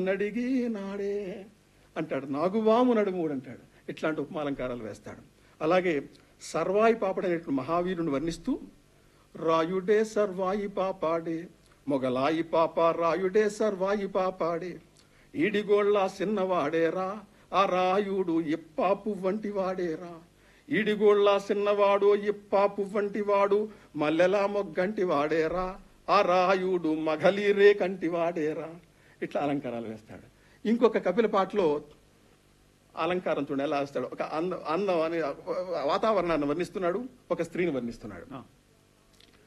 నన్నడిగి నాడే అంటాడు నాగువాము నడుముడు అంటాడు ఇట్లాంటి ఉపమాలంకారాలు వేస్తాడు అలాగే సర్వాయి పాపడు అనేటువంటి మహావీరుని వర్ణిస్తూ రాయుడే సర్వాయి పాపాడే మొగలాయి పాప రాయుడే సర్వాయి పాపాడే ఈడిగోళ్ళ సిన్నవాడేరా ఆ రాయుడు ఇప్పాపు వంటి వాడేరా ఈడిగోళ్ళ సిన్నవాడు ఇప్పాపు వంటి వాడు మల్లెలా మొగ్గంటి వాడేరా ఆ రాయుడు మగలీరే కంటి వాడేరా ఇట్లా అలంకారాలు వేస్తాడు ఇంకొక కపిల పాటలో అలంకారంతో ఎలా వేస్తాడు ఒక అంద అందం అనే వాతావరణాన్ని వర్ణిస్తున్నాడు ఒక స్త్రీని వర్ణిస్తున్నాడు ఆ.